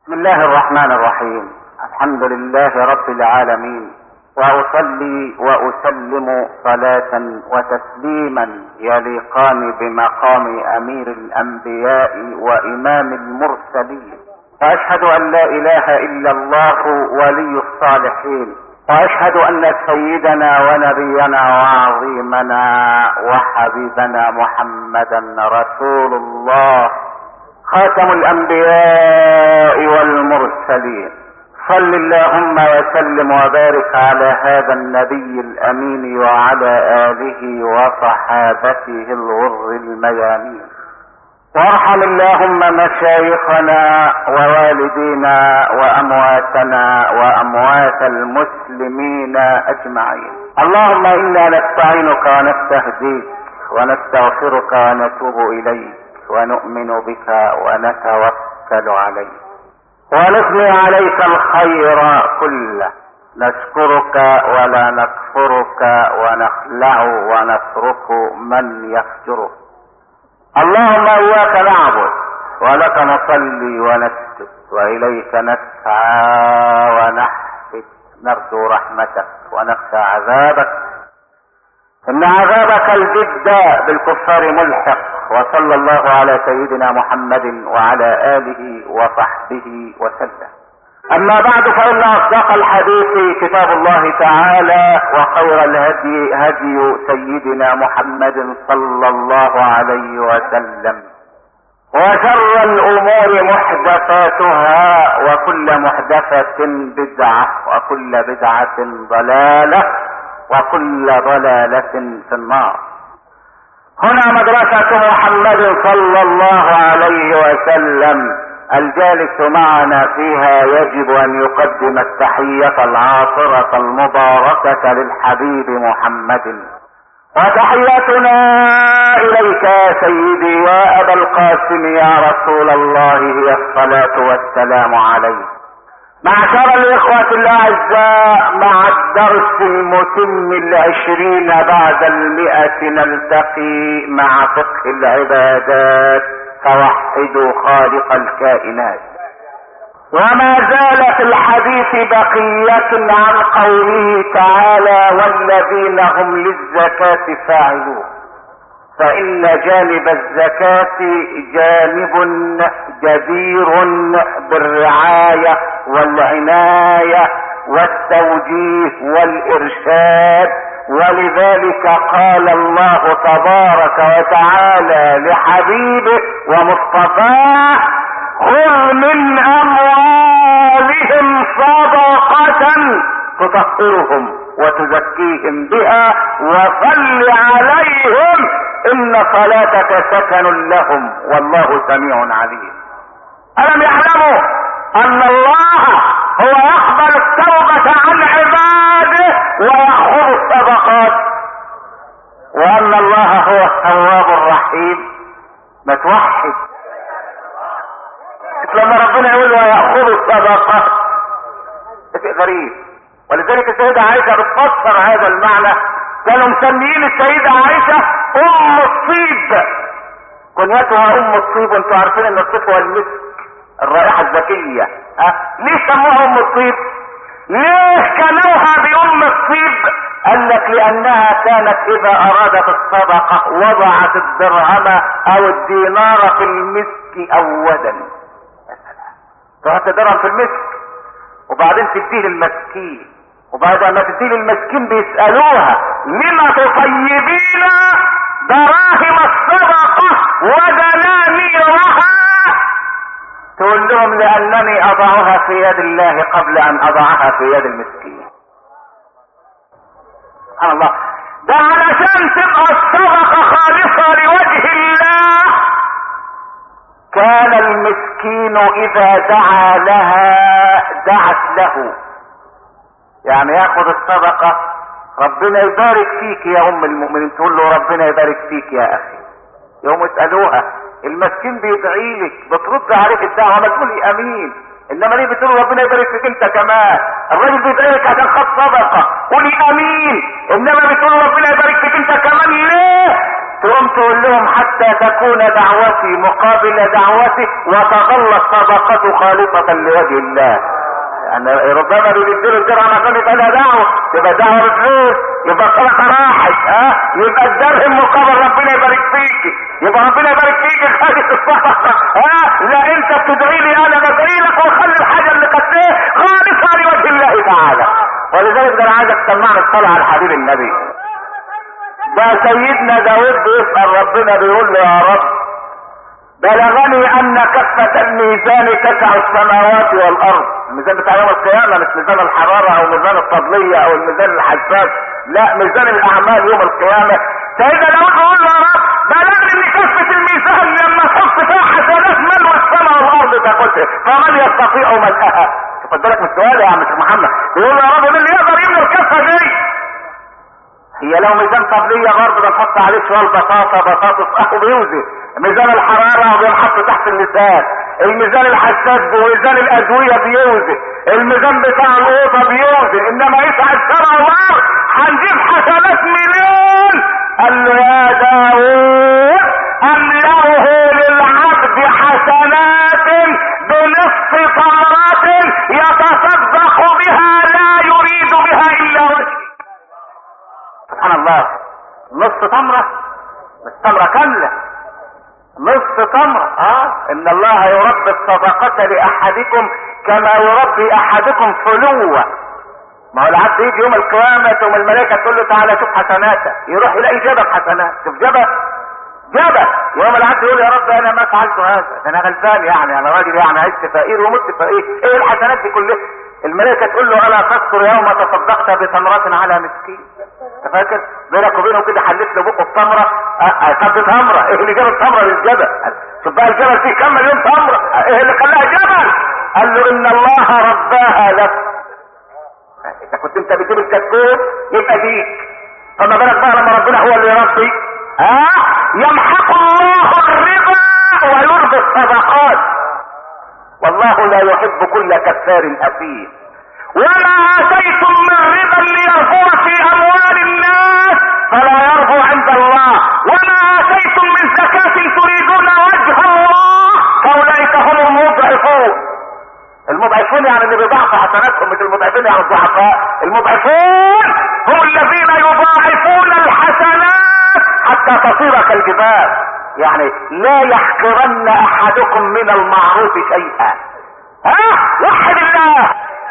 بسم الله الرحمن الرحيم الحمد لله رب العالمين واصلي واسلم صلاه وتسليما يليقان بمقام امير الانبياء وامام المرسلين واشهد ان لا اله الا الله ولي الصالحين واشهد ان سيدنا ونبينا وعظيمنا وحبيبنا محمدا رسول الله خاتم الانبياء والمرسلين صل اللهم وسلم وبارك على هذا النبي الامين وعلى اله وصحابته الغر الميامين وارحم اللهم مشايخنا ووالدينا وامواتنا واموات المسلمين اجمعين اللهم انا نستعينك ونستهديك ونستغفرك ونتوب اليك ونؤمن بك ونتوكل عليك ونثني عليك الخير كله نشكرك ولا نكفرك ونخلع ونترك من يفجرك اللهم اياك نعبد ولك نصلي ونسجد واليك نسعى ونحفد نرجو رحمتك ونخشى عذابك ان عذابك الجد بالكفار ملحق وصلى الله على سيدنا محمد وعلى اله وصحبه وسلم اما بعد فان اصدق الحديث كتاب الله تعالى وخير الهدي هدي سيدنا محمد صلى الله عليه وسلم وشر الامور محدثاتها وكل محدثة بدعة وكل بدعة ضلالة وكل ضلالة في النار هنا مدرسة محمد صلى الله عليه وسلم الجالس معنا فيها يجب ان يقدم التحية العاطرة المباركة للحبيب محمد وتحياتنا اليك يا سيدي يا ابا القاسم يا رسول الله هي الصلاة والسلام عليك معشر الاخوة الاعزاء مع الدرس المتم العشرين بعد المئة نلتقي مع فقه العبادات فوحدوا خالق الكائنات وما زال في الحديث بقية عن قوله تعالى والذين هم للزكاة فاعلون فإن جانب الزكاة جانب جدير بالرعاية والعناية والتوجيه والإرشاد ولذلك قال الله تبارك وتعالى لحبيبه ومصطفاه خذ من أموالهم صدقة تطهرهم وتزكيهم بها وصل عليهم ان صلاتك سكن لهم والله سميع عليم الم يعلموا ان الله هو يقبل التوبة عن عباده ويأخذ الصدقات وان الله هو التواب الرحيم ما توحد لما ربنا يقول ويأخذ الصدقات شيء غريب ولذلك السيدة عائشة بتفسر هذا المعنى كانوا مسميين السيدة عائشة ام الطيب كنيتها ام الطيب وانتوا عارفين ان الطيب هو المسك الرائحة الذكية أه؟ ليه سموها ام الطيب ليه كانوها بام الطيب قال لك لانها كانت اذا ارادت الصدقة وضعت الدرهم او الدينار في المسك اولا تحط درهم في المسك وبعدين تديه للمسكين وبعد ما تديه للمسكين بيسألوها لما تطيبين دراهم الصدقة ودنانيرها تقول لهم لأنني أضعها في يد الله قبل أن أضعها في يد المسكين سبحان الله ده علشان تبقى الصدقة خالصة لوجه الله كان المسكين إذا دعا لها دعت له يعني ياخد الصدقة ربنا يبارك فيك يا ام المؤمنين تقول له ربنا يبارك فيك يا اخي يوم يسألوها المسكين بيدعي لك بترد عليك الدعوة ما تقولي امين انما ليه بتقول ربنا يبارك فيك انت كمان الراجل بيدعي لك عشان خد صدقة قولي امين انما بتقول ربنا يبارك فيك انت كمان ليه تقوم تقول لهم حتى تكون دعوتي مقابل دعوتي وتظل الصدقة خالصة لوجه الله يعني ربما بيديله الدرهم عشان يبقى لها دعوه يبقى دعوه بفلوس يبقى الصدقه راحت ها يبقى الدرهم مقابل ربنا يبارك فيك يبقى ربنا يبارك فيك خالص الصدقه ها لا انت بتدعي لي انا بدعي لك وخلي الحاجه اللي قد ايه خالصه لوجه الله تعالى ولذلك ده انا عايزك تسمعني الصلاه على حبيب النبي ده سيدنا داود بيسال ربنا بيقول له يا رب بلغني ان كفة الميزان تسع السماوات والارض الميزان بتاع يوم القيامة مش ميزان الحرارة او ميزان الفضلية او الميزان الحساس لا ميزان الاعمال يوم القيامة سيدنا داود يقول له يا رب بلغني ان كفة الميزان لما تحط فيها حسنات من والسماء والارض تاخدها فمن يستطيع ملئها خد بالك من السؤال يا عم محمد بيقول له يا رب مين اللي يقدر يملى الكفة دي هي لو ميزان فضلية برضه بنحط عليه شوية بطاطا بطاطس اهو بيوزن ميزان الحرارة بينحط تحت اللسان الميزان الحساس وميزان الادوية بيوزن الميزان بتاع القوطة بيوزن انما يسعى السبع والارض هنجيب حسنات مليون قال له يا داوود املأه للعبد حسنات بنصف ثمرات يتصدق بها لا يريد بها الا وجهه سبحان الله نص تمرة مش تمرة كاملة نص تمرة اه ان الله يربي الصدقة لاحدكم كما يربي احدكم فلوة ما هو العبد يجي يوم القيامة ثم الملائكة تقول له تعالى شوف حسناتك يروح يلاقي جبل حسنات شوف جبل جبل يوم العبد يقول يا رب انا ما فعلت هذا ده انا غلبان يعني انا راجل يعني عشت فقير ومت فقير ايه الحسنات دي كلها الملائكة تقول له الا تذكر يوم تصدقت بتمرة على مسكين انت فاكر بينك وبينه كده حلت له بقه التمرة خد تمرة ايه اللي جاب التمرة للجبل شوف بقى الجبل فيه كم مليون تمرة ايه اللي خلاها جبل قال له ان الله رباها لك اذا كنت انت بتجيب الكتكوت يبقى ديك فما بالك بقى لما ربنا هو اللي يربي ها يمحق الله الربا ويربي الصدقات والله لا يحب كل كفار اثيم وما اتيتم من ربا ليربو في اموال الناس فلا يربو عند الله وما اتيتم من زكاة تريدون وجه الله فاولئك هم المضعفون المضعفون يعني اللي بيضاعفوا حسناتهم مش المضعفين يعني الضعفاء المضعفون هم الذين يضاعفون الحسنات حتى تصير كالجبال يعني لا يحقرن احدكم من المعروف شيئا ها وحد الله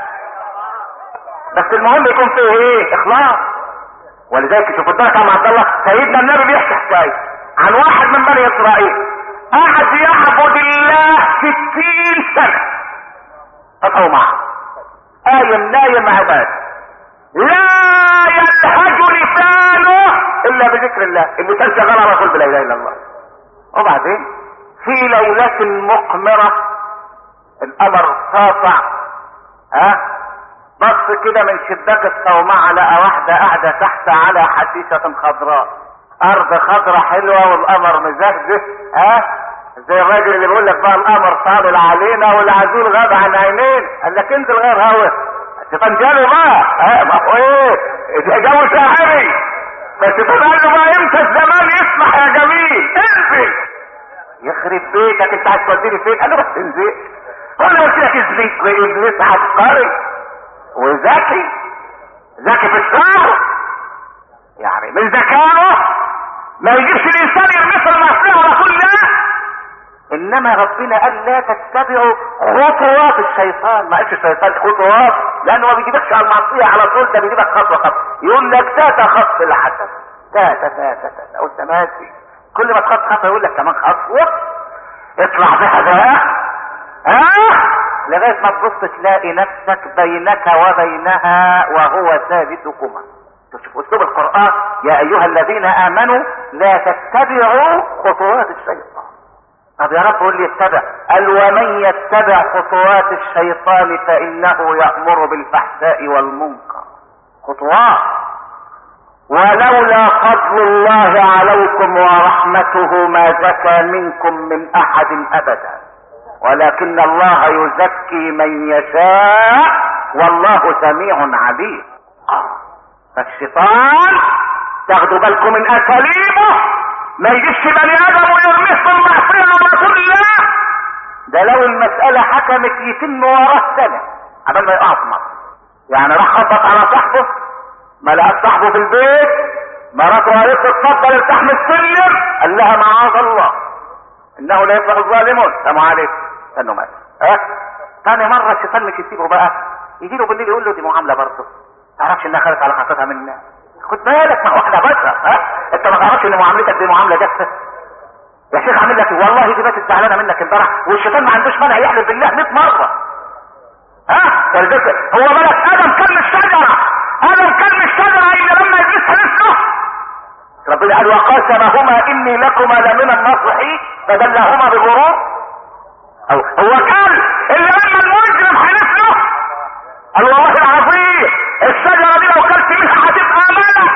بس المهم يكون فيه ايه اخلاص ولذلك شوف الدرجة يا عبد الله سيدنا النبي بيحكي حكايه عن واحد من بني اسرائيل قعد يعبد الله ستين سنة فتحوا معه قايم نايم عباد لا يلهج لسانه الا بذكر الله اللسان شغال على طول بلا اله الا الله وبعدين في ليلة مقمرة القمر ساطع ها بص كده من شباك الصومعة لقى واحدة قاعدة تحت على حشيشة خضراء أرض خضراء حلوة والقمر مزهزه ها زي الراجل اللي بيقول لك بقى القمر طالع علينا والعزول غاب عن عينين قال لك انزل غير هوا الشيطان جاله بقى ها ما هو ايه ده جو شاعري فالشيطان قال له بقى امتى الزمان يسمح يا جميل انزل يخرب بيتك انت عايز توديني فين؟ قال له بس انزل وانا قلت لك ابليس ابليس عبقري وذكي ذكي في الشعر يعني من ذكائه ما يجيبش الانسان يرمي المعصيه على كل ده انما ربنا قال لا تتبعوا خطوات الشيطان ما قالش الشيطان خطوات لانه ما بيجيبكش على المعصيه على طول ده بيجيبك خطوه خطوه يقول لك تاتا خط الحسن تاتا تاتا تاتا وانت ماشي كل ما تخط خطوه يقول لك كمان خطوه اطلع بها بقى ها لغايه ما تبص تلاقي نفسك بينك وبينها وهو ثالثكما شوف اسلوب القران يا ايها الذين امنوا لا تتبعوا خطوات الشيطان طب يا رب قول لي اتبع قال ومن يتبع خطوات الشيطان فانه يامر بالفحشاء والمنكر خطوات ولولا فضل الله عليكم ورحمته ما زكى منكم من احد ابدا ولكن الله يزكي من يشاء والله سميع عليم فالشيطان تاخدوا بالكم من اساليبه ما يجيش بني ادم ويرميه في المعصيه على رسول الله ده لو المسألة حكمت يتم وراه سنة قبل ما يقع في مصر يعني راح خبط على صاحبه ما لقى صاحبه في البيت مراته قالت له اتفضل ارتاح من السلم قال لها معاذ الله انه لا يفلح الظالمون سلام عليكم استنوا مات ها تاني مرة الشيطان مش يسيبه بقى يجي له بالليل يقول له دي معاملة برضه تعرفش انها خدت على خطتها منا خد بالك ما هو احنا بشر ها انت ما تعرفش ان معاملتك دي معاملة جافة يا شيخ عامل لك والله دي باتت زعلانه منك امبارح والشيطان ما عندوش مانع يحلف بالله 100 مره ها ولذلك هو ملك ادم كلم الشجره ادم كلم الشجره الا لما ابليس هلسه ربنا قال وقاسمهما اني لكما لمن الناصحين فدلهما بغرور أو هو قال اللي لما المجرم حلف له قال والله العظيم الشجره دي لو كلت منها هتبقى ملك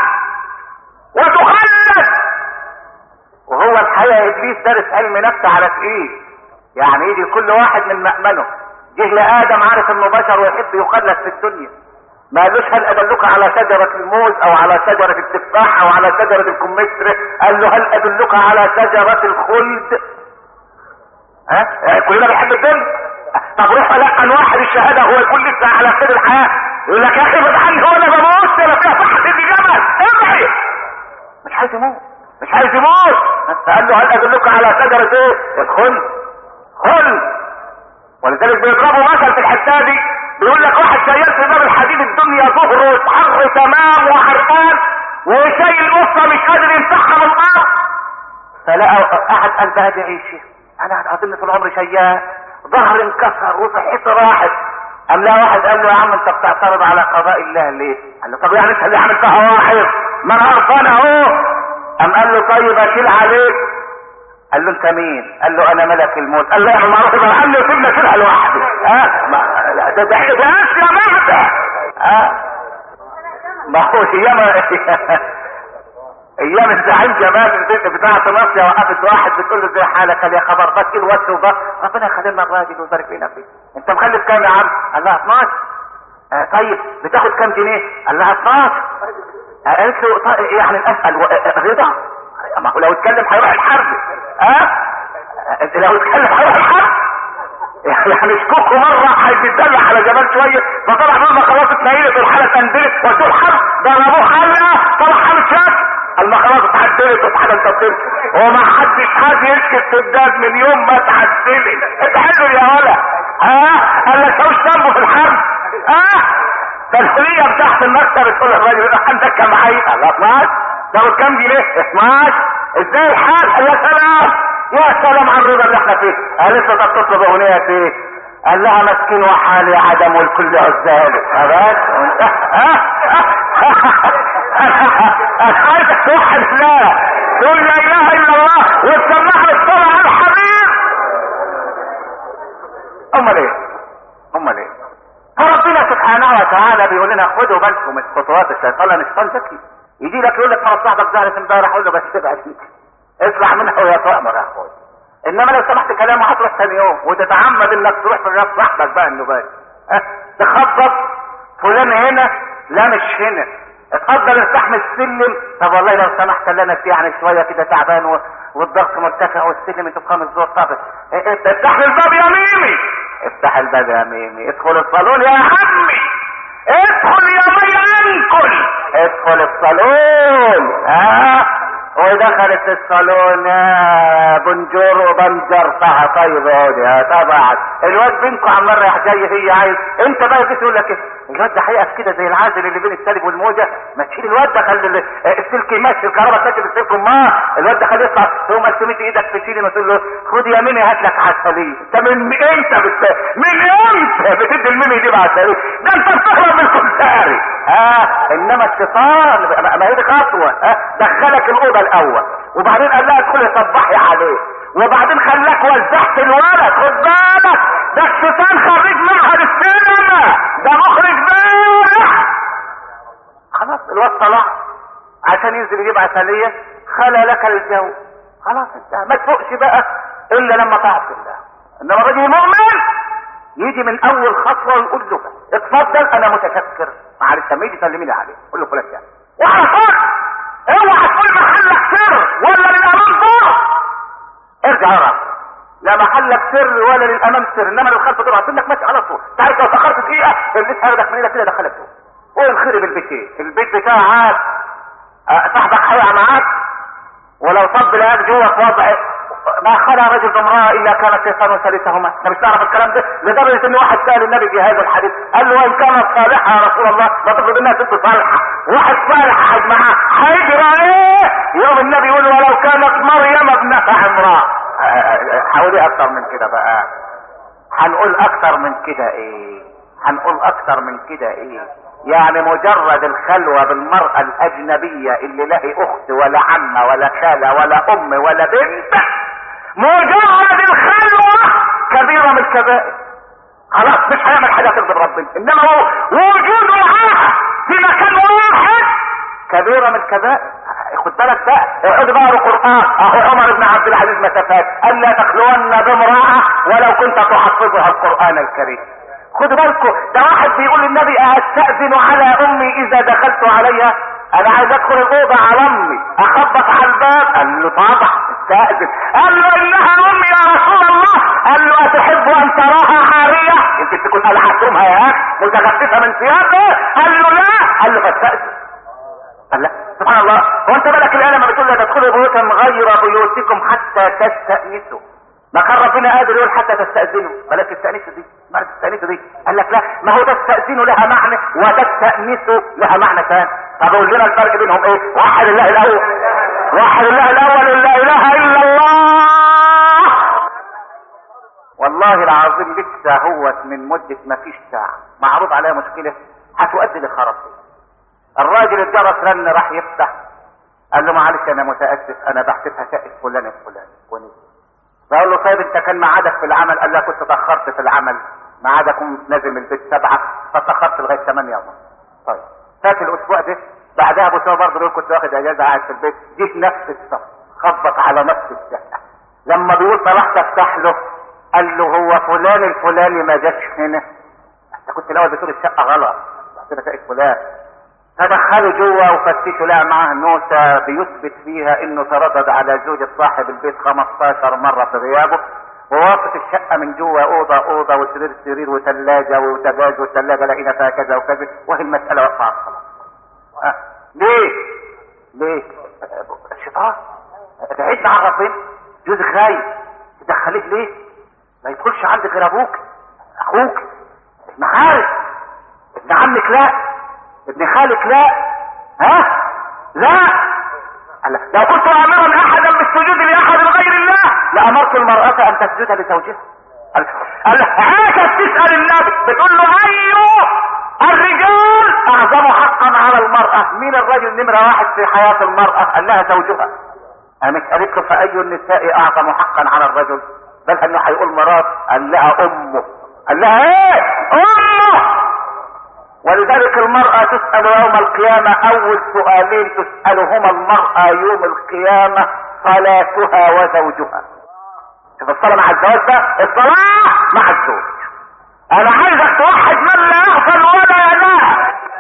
وتخلد وهو الحقيقه ابليس دارس علم نفس على تقيل يعني يجي كل واحد من مأمنه جه لادم عارف انه بشر ويحب يخلد في الدنيا ما قالوش هل ادلك على شجرة الموز او على شجرة التفاح او على شجرة الكمثرى قال له هل ادلك على شجرة الخلد ها يعني كلنا بنحب الدنيا طب روح لقن واحد الشهادة هو يكون لسه على سر الحياة يقول لك يا اخي ابعد عني هو انا بموت انا فيها صحة في جبل ابعد مش عايز يموت مش عايز يموت فقال له هل ادلك على شجرة ايه الخلد خلد ولذلك بيضربوا مثل في الحته دي بيقول لك واحد شيال في باب الحديد الدنيا ظهره حر تمام وحرقان وشايل قصه مش قادر يمسحها من الارض فلقى قعد قال بقى دي عيشه انا قاعد اظن طول عمري شيال ظهري انكسر وصحتي راحت قام لقى واحد قال له يا عم انت بتعترض على قضاء الله ليه؟ قال له طب يعني انت اللي عملتها واحد ما انا قرفان اهو قام قال له طيب اشيل عليك قال له انت مين؟ قال له انا ملك الموت قال له يا معروف يبقى قال له سيبنا كده لوحدي ها ما- ده ده ده يا بعد ها ما هو ايام ايام الزعيم جمال البنت بتاعت مصر وقفت واحد بتقول له زي حالك قال يا خبر بس كده وش وبس ربنا يخلينا الراجل ويبارك فينا فيه انت مخلف كام يا عم؟ قال لها 12 آه طيب بتاخد كام جنيه؟ قال لها 12 آه قالت له طيب يعني الاسال و- آه، رضا ما هو لو اتكلم هيروح الحرب ها أه؟ لو اتكلم هيروح الحرب يعني شكوكو مرة هيتدلع على جبل شوية فطلع بيقول ما خلاص اتنيلت والحالة تندلت وتقول حرب ده انا ابوه حلقة طلع حالة شاف قال ما خلاص اتعدلت والحالة انتصرت هو ما حدش حد يسكت في الداد من يوم ما اتعدلت اتحلوا يا ولا ها قال لك شوش ذنبه في الحرب ها تسلية بتاعت المكتب تقول للراجل عندك كام عيب قال له 12 تاخد كام جنيه 12 ازاي الحال قال يا سلام يا سلام على الرضا اللي احنا فيه قالت له طب تطلب اغنيه ايه قال لها مسكين وحالي عدم والكل عزال خلاص انا عايزك توحد الله تقول لا اله الا الله وتسمع لي الصلاه على الحبيب امال ايه امال ايه فربنا سبحانه وتعالى بيقول لنا خدوا بالكم من خطوات الشيطان لان الشيطان ذكي يجي لك يقول لك ما صاحبك زعلت امبارح اقول له بس ابعد اطلع منها ويا تؤمر يا اخويا انما لو سمحت كلامه هتروح ثاني يوم وتتعمد انك تروح في الراس صاحبك بقى النبات أه؟ تخبط فلان هنا لا مش هنا اتفضل ارتاح من السلم طب والله لو سمحت اللي انا فيه يعني شويه كده تعبان و... والضغط مرتفع والسلم انت بخمس دور طب اه، اه، افتح لي الباب يا ميمي افتح الباب يا ميمي ادخل الصالون يا عمي ادخل يا مي انكل ادخل الصالون ها ودخلت الصالون يا بنجور وبنجر فها طيب اقعد يا طبعا الواد بينكم عمال رايح جاي هي عايز انت بقى جيت يقول لك ايه الواد ده هيقف كده زي العازل اللي بين السالب والموجه ما تشيل الواد ده خلي ال- السلك يمشي الكهرباء تمشي بالسلك ما الواد ده خليه يطلع تقوم قسمت ايدك تشيل وتقول له خد يا ميمي هات لك عسليه انت من امتى بت... من امتى بتدي الميمي دي بعسليه ده انت بتهرب من الكمساري ها انما الشيطان ما- ما هي دي خطوه ها دخلك الاوضه الاول وبعدين قال لها ادخلي صبحي عليه وبعدين خلاك وزعت الولد خد بالك ده الشيطان خريج معهد السينما ده مخرج بارع خلاص الواد طلع عشان ينزل يجيب عسلية خلى لك الجو خلاص انتهى ما تفوقش بقى الا لما تعصي الله انما الرجل المؤمن يجي من اول خطوه ويقول له اتفضل انا متشكر معلش لما يجي سلمي لي عليه قول له فلان يعني وعلى طول اوعى تقول محلك سر ولا للامام دور ارجع ورا لا محلك سر ولا للامام سر انما للخلف دور هتقول ماشي على طول تعرف لو فكرت دقيقه البيت هياخدك من ايدك كده دخلك جوه ايه الخير بالبيت ايه البيت بتاعك آه، صاحبك هيقع معاك ولو طب لقاك جوه في وضع ما خلى رجل بامرأة إلا كان الشيطان ثالثهما، احنا مش نعرف الكلام ده لدرجة إن واحد سأل النبي في هذا الحديث، قال له وإن كانت صالحة يا رسول الله ما تفرض إنها ست صالحة، واحد صالح قاعد معاه، هيجرى إيه؟ يوم النبي يقول ولو كانت مريم ابنة عمران. حاولي أكتر من كده بقى. هنقول أكتر من كده إيه؟ هنقول أكتر من كده إيه؟ يعني مجرد الخلوة بالمرأة الأجنبية اللي لا أخت ولا عمة ولا خالة ولا أم ولا بنت مجرد الخلوة كبيرة من الكبائر خلاص مش هيعمل حاجة تغضب ربنا إنما هو وجوده معاها في مكان واحد كبيرة من الكبائر خد بالك بقى اقعد بقى القرآن اهو عمر بن عبد العزيز مسافات ألا تخلون بامرأة ولو كنت تحفظها القرآن الكريم خدوا بالكم ده واحد بيقول للنبي استأذن على امي اذا دخلت عليها انا عايز ادخل الاوضه على امي اخبط على الباب قال له طبعا استأذن قال له انها امي يا رسول الله قال له اتحب ان تراها عاريه يمكن تكون الحتمها يا اخي متغطفه من ثيابها قال له لا قال له فاستأذن قال لا سبحان الله هو انت بالك الان لما بتقول لا تدخلوا بيوتا غير بيوتكم حتى تستأنسوا ما كان ربنا قادر يقول حتى تستأذنوا بلاش تستأنسوا دي معنى تستأنسوا دي قال لك لا ما هو تستأذنوا لها معنى وتستأنسوا لها معنى ثاني طب قول لنا الفرق بينهم ايه وحد الله الاول وحد الله الاول لا اله الا الله والله العظيم لسه هو من مدة ما فيش ساعة معروض عليها مشكلة هتؤدي لخراب الراجل الجرس رن راح يفتح قال له معلش انا متاسف انا بحسبها شقه فلان الفلاني ونزل فقال له طيب انت كان ميعادك في العمل قال له كنت تاخرت في العمل ميعادك كنت نازل من البيت سبعه فتاخرت لغايه 8 ونص طيب فات الاسبوع ده بعدها ابو سوا برضه كنت واخد اجازه قاعد في البيت جيت نفس الصف خبط على نفس الشقه لما بيقول طلعت افتح له قال له هو فلان الفلاني ما جاش هنا انت كنت الاول بتقول الشقه غلط رحت لها شقه فلان فدخلوا جوه وفتشوا لقى معاه نوتة بيثبت فيها انه تردد على زوجة صاحب البيت 15 مرة في غيابه وواقف الشقة من جوه أوضة أوضة وسرير سرير وثلاجة وتجاج والثلاجة لقينا فيها كذا وكذا وهي المسألة واقفة على الصلاة. أه. ليه؟ ليه؟ أه، الشيطان بعيد عن ربنا جوزك غايب تدخليه ليه؟ ما يدخلش عندك غير أبوك أخوك ابن حارس ابن عمك لا ابن خالك لا ها لا قال لو كنت امرا احدا بالسجود لاحد غير الله لامرت المراه ان تسجد لزوجها قال قال عاشت تسال النبي بتقول له ايوه الرجال اعظم حقا على المراه مين الرجل نمره واحد في حياه المراه قال لها زوجها قامت قالت له فاي النساء اعظم حقا على الرجل بل انه هيقول مرات قال لها امه قال لها ايه امه ولذلك المرأة تسأل يوم القيامة أول سؤالين تسألهما المرأة يوم القيامة صلاتها وزوجها. شوف الصلاة مع الزواج ده الصلاة مع الزوج. أنا عايزك توحد من لا يغفل ولا ينام.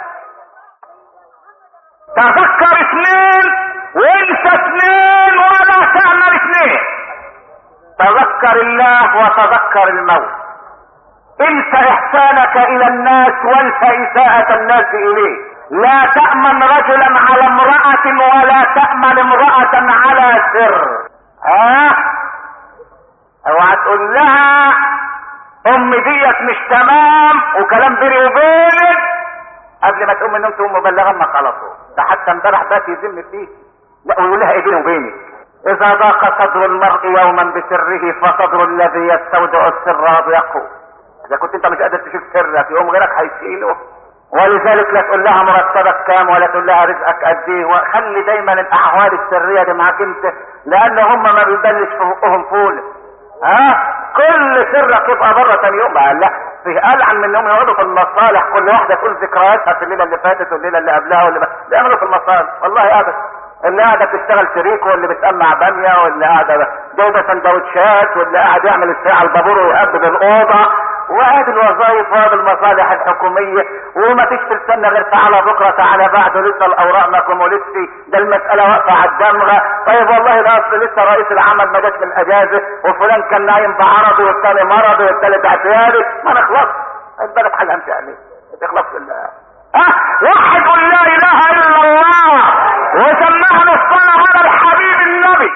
تذكر اثنين وانسى اثنين ولا تعمل اثنين. تذكر الله وتذكر الموت. انسى احسانك الى الناس وانسى اساءة الناس اليك لا تأمن رجلا على امرأة ولا تأمن امرأة على سر ها اوعى تقول لها ام ديت مش تمام وكلام بيني وبينك قبل ما تقوم من النوم تقوم مبلغه امك على طول ده حتى امبارح بات يذم فيك لا ويقول لها ايه بيني وبينك اذا ضاق صدر المرء يوما بسره فصدر الذي يستودع السر اضيقه اذا كنت انت مش قادر تشيل سرك يقوم غيرك هيشيله ولذلك لا تقول لها مرتبك كام ولا تقول لها رزقك قد ايه وخلي دايما الاحوال السريه دي معاك انت لان هم ما بيبلش في بقهم فول ها كل سرك يبقى بره تاني يوم قال لا في العن من انهم يقعدوا في المصالح كل واحده تقول ذكرياتها في الليله اللي فاتت والليله اللي قبلها واللي بيعملوا في المصالح والله ابدا اللي قاعده بتشتغل شريك واللي بتقمع باميه واللي قاعده جايبه سندوتشات واللي قاعد يعمل الساعه البابور ويقبل الاوضه وادي الوظائف وادي المصالح الحكوميه وما فيش في السنه غير تعالى بكره تعالى بعده لسه الاوراق ما كملتش ده المساله واقفه على الدمغه طيب والله ده اصل لسه رئيس العمل ما جاش من الاجازه وفلان كان نايم بعرضي والثاني مرضي والثالث اعتيادي ما نخلص البلد حاجه انت عليه تخلص بالله ها واحد قل لا اله الا الله وسمعنا الصلاه على الحبيب النبي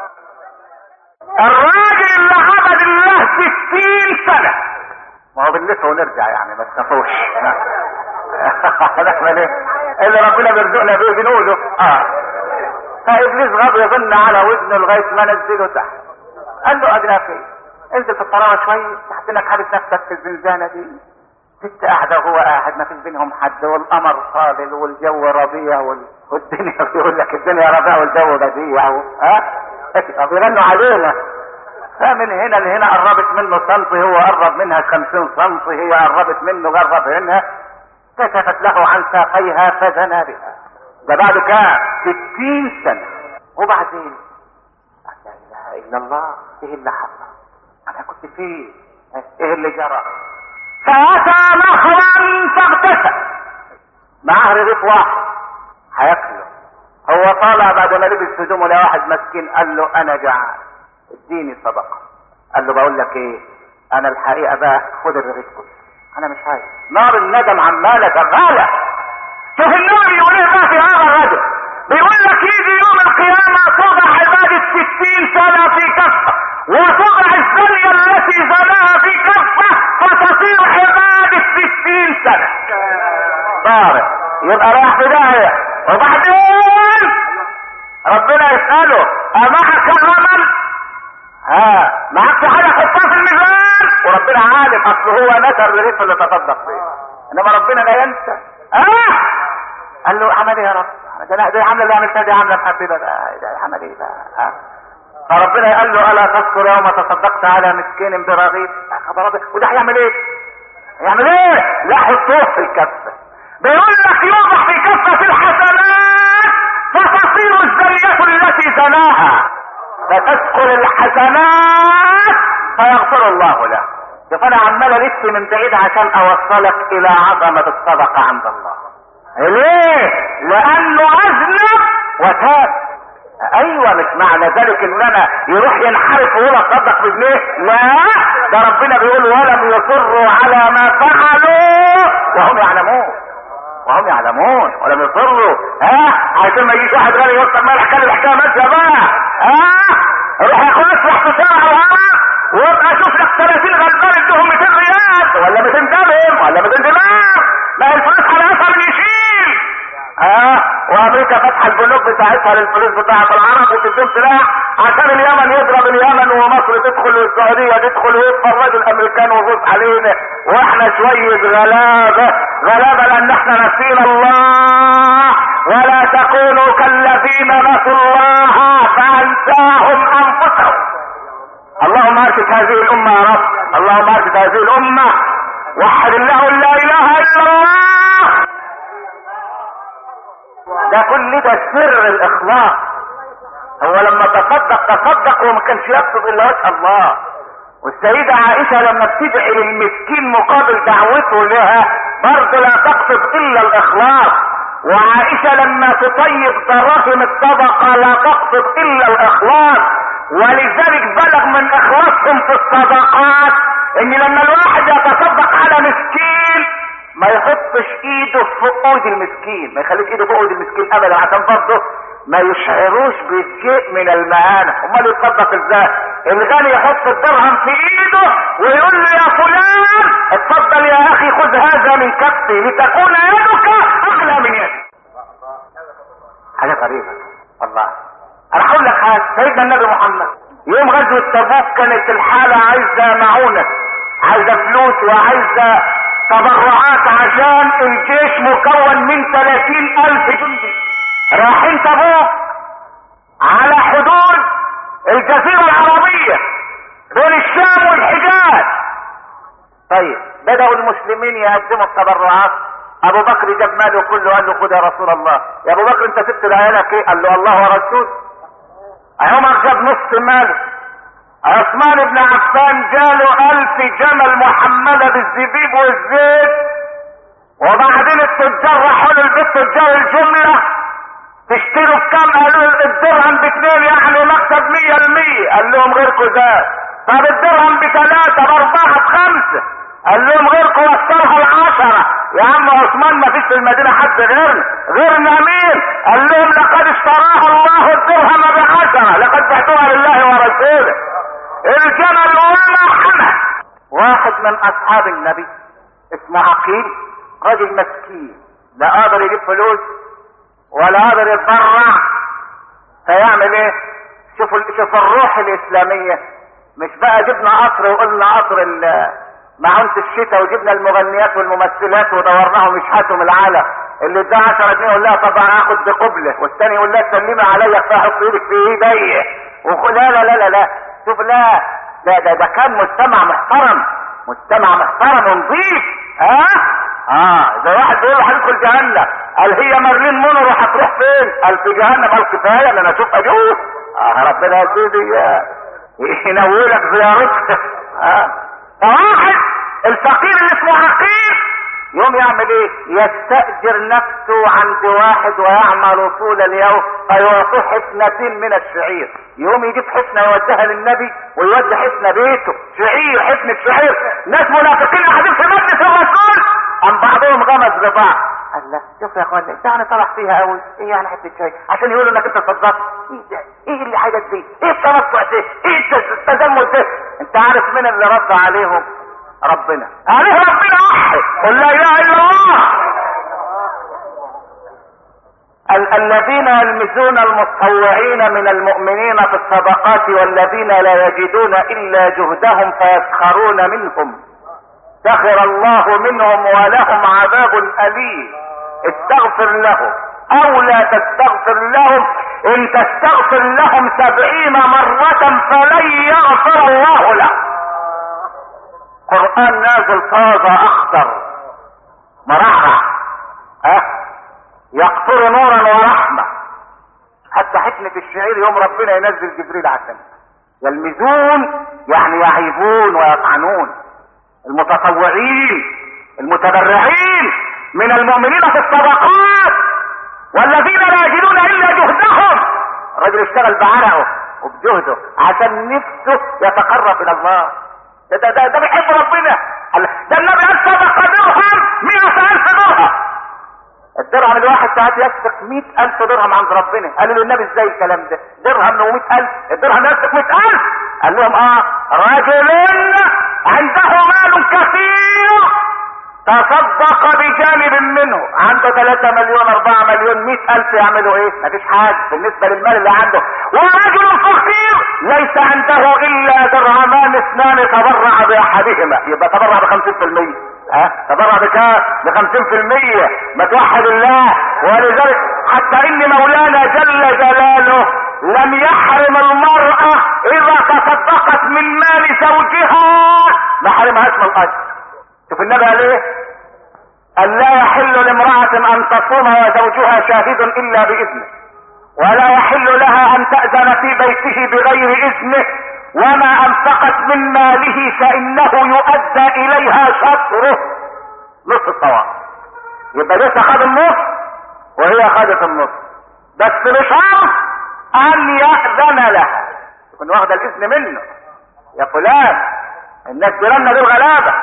الراجل اللي عبد الله ستين سنة ما هو بنلف ونرجع يعني ما تخافوش هنعمل ايه اللي ربنا بيرزقنا بيه بنقوله اه فابليس غاب يظن على ودنه لغايه ما نزله تحت قال له ادنى فين انزل في الطراوه شويه تحت حابس نفسك في الزنزانه دي ست قاعده وهو قاعد ما فيش بينهم حد والقمر صالل والجو ربيع وال... والدنيا بيقول لك الدنيا ربيع والجو بديع و... ها بيغنوا علينا فمن هنا لهنا قربت منه سنتي هو قرب منها خمسين سنتي هي قربت منه قرب منها كشفت له عن ساقيها فزنى بها ده بعد كام ستين سنة وبعدين لا اله الا الله ايه اللي حصل انا كنت فين ايه اللي جرى فاتى نهرا فاغتسل معاه رغيف واحد هياكله هو طالع بعد ما لبس هدومه لواحد مسكين قال له انا جعان اديني صدقه قال له بقول لك ايه انا الحقيقه بقى خد الرغيف كله انا مش عايز نار الندم عماله شغاله شوف النبي بيقول ايه بقى في هذا الرجل بيقول لك يجي يوم القيامه توضع عباده ستين سنه في كفه وتضع الزانيه التي زناها في كفه فتصير عباده ستين سنه طارق يبقى رايح في داهيه وبعدين ربنا يسأله أمعك عمل ها معكش حاجة حطها في الميزان وربنا عالم اصل هو نشر الرغيف اللي تصدق فيه انما ربنا لا ينسى اه قال له عمل ايه يا رب ده دي عامله اللي عملتها دي عامله محببه بقى ده عمل ايه بقى ها فربنا قال له الا تذكر يوم تصدقت على مسكين برغيف خبر ابيض وده هيعمل ايه؟ هيعمل ايه؟ لا حطوه في الكفه بيقول لك يوضع في كفه الحسنات فتصير الزرية التي زناها فتدخل الحسنات فيغفر الله له شوف انا عمال الف من بعيد عشان اوصلك الى عظمة الصدقة عند الله ليه لانه اذنب وتاب ايوه مش معنى ذلك ان انا يروح ينحرف ويقول اصدق بجنيه لا ده ربنا بيقول ولم يصروا على ما فعلوا وهم يعلمون وهم يعلمون ولم يصروا ها عشان ما يجيش واحد غني يوصل مالح كان الحكايه ماشيه بقى ها روح يا اخويا اسرح في شارع الهرم وابقى اشوف لك 30 غلبان ادهم 200 ريال ولا 200 درهم ولا 200 دينار ما هي الفلوس على اثر يشيل اه وامريكا فاتحه البنوك بتاعتها للفلوس بتاعت العرب وتديهم سلاح عشان اليمن يضرب اليمن ومصر تدخل والسعوديه تدخل ويتفرجوا الامريكان ويغوص علينا واحنا شويه غلابه غلابه لان احنا نسينا الله ولا تكونوا كالذين نسوا الله فانساهم انفسهم اللهم ارشد هذه الامه يا رب اللهم ارشد هذه الامه وحد الله لا اله الا الله ده كل ده سر الاخلاص هو لما تصدق تصدق وما كانش يقصد الا وجه الله والسيدة عائشة لما بتدعي للمسكين مقابل دعوته لها برضه لا تقصد الا الاخلاص وعائشة لما تطيب دراهم الصدقة لا تقصد الا الاخلاص ولذلك بلغ من اخلاصهم في الصدقات ان لما الواحد يتصدق على مسكين ما يحطش ايده في ايد المسكين ما يخليش ايده في ايد المسكين ابدا عشان برضه ما يشعروش بشيء من المهانة امال يتصدق ازاي الغني يحط الدرهم في ايده ويقول له يا فلان اتفضل يا اخي خذ هذا من كفي لتكون يدك اغلى من يدي حاجة غريبة والله انا هقول لك حاجة سيدنا النبي محمد يوم غزوة تبوك كانت الحالة عايزة معونة عايزة فلوس وعايزة تبرعات عشان الجيش مكون من 30 الف جندي رايحين تبوك على حدود الجزيرة العربية بين الشام والحجاز طيب بدأوا المسلمين يقدموا التبرعات ابو بكر جاب ماله كله قال له خد يا رسول الله يا ابو بكر انت سبت لعيالك ايه قال له الله ورسول عمر جاب نص ماله عثمان بن عفان جاله الف جمل محملة بالزبيب والزيت وبعدين التجار راحوا له البيت تجار الجملة تشتروا بكام قالوا الدرهم باثنين يعني مكسب مية المية قال لهم غيركم زاد طب الدرهم بثلاثة باربعة بخمسة قال لهم غيركم وصلها العشرة يا عم عثمان ما فيش في المدينة حد غيرنا غيرنا مين قال لهم لقد اشتراها الله الدرهم بعشرة لقد بعتوها لله ورسوله الجمل وما حمل واحد من اصحاب النبي اسمه عقيل راجل مسكين لا قادر يجيب فلوس ولا قادر يتبرع فيعمل ايه شوفوا شوف الروح الاسلاميه مش بقى جبنا قطر وقلنا قطر معونة الشتاء وجبنا المغنيات والممثلات ودورناهم يشحتهم العالم اللي ادى 10 جنيه يقول لها طبعا هاخد بقبله والثاني يقول لها سلمي عليا كفايه حط ايدك في ايدي لا لا لا لا لا شوف لا ده ده ده كان مجتمع محترم مجتمع محترم ونظيف ها اه ده واحد بيقول هندخل جهنم قال هي مارلين مونرو هتروح فين قال في جهنم قال كفايه ان انا اشوفها جوه اه ربنا يا سيدي ينولك زيارتك اه فواحد الفقير اللي اسمه عقيل يوم يعمل ايه يستأجر نفسه عند واحد ويعمل طول اليوم فيعطيه حفنتين من الشعير يوم يجيب حفنة يوديها للنبي ويودي حفنة بيته شعير حفنة شعير ناس منافقين قاعدين في مجلس الرسول ام بعضهم غمز ببعض قال لا شوف يا اخوان انت يعني طلع فيها قوي ايه يعني حته شاي عشان يقولوا انك انت صدقت ايه ده ايه اللي حاجات دي ايه التنطع ده ايه التزمت ده انت عارف مين اللي رد عليهم ربنا عليه ربنا واحد قل لا اله الا الله ال- الذين يلمزون المتطوعين من المؤمنين في الصدقات والذين لا يجدون الا جهدهم فيسخرون منهم سخر الله منهم ولهم عذاب اليم استغفر لهم او لا تستغفر لهم ان تستغفر لهم سبعين مرة فلن يغفر الله لهم قرآن نازل طازة اخضر مرحرح ها يقطر نورا ورحمة حتى حكمة الشعير يوم ربنا ينزل جبريل عشان يلمزون يعني يعيبون ويطعنون المتطوعين المتبرعين من المؤمنين في الصدقات والذين لا يجدون الا جهدهم الرجل اشتغل بعرقه وبجهده عشان نفسه يتقرب الى الله ده ده ده, ده بيحب ربنا ده النبي قال صدقه درهم مئة الف درهم الدرهم الواحد ساعات يسبق مئة ألف درهم عند ربنا قالوا له النبي ازاي الكلام ده درهم ومئة ألف الدرهم يسبق مئة ألف قال لهم اه رجل عنده مال كثير تصدق بجانب منه عنده 3 مليون 4 مليون 100 الف يعملوا ايه مفيش حاجة بالنسبة للمال اللي عنده ورجل فقير ليس عنده الا درهمان اثنان تبرع باحدهما يبقى تبرع ب 50% ها تبرع بكام ب 50% ما توحد الله ولذلك حتى ان مولانا جل جلاله لم يحرم المرأة اذا تصدقت من مال زوجها ما حرمهاش من الاجر شوف النبي قال ايه قال لا يحل لامرأة ان تصوم وزوجها شاهد الا باذنه ولا يحل لها ان تأذن في بيته بغير اذنه وما انفقت من ماله فانه يؤدى اليها شطره نص الصواب يبقى لسه خد النص وهي خدت النص بس بشرط ان يأذن لها تكون واخده الاذن منه يا فلان الناس جيراننا دول غلابه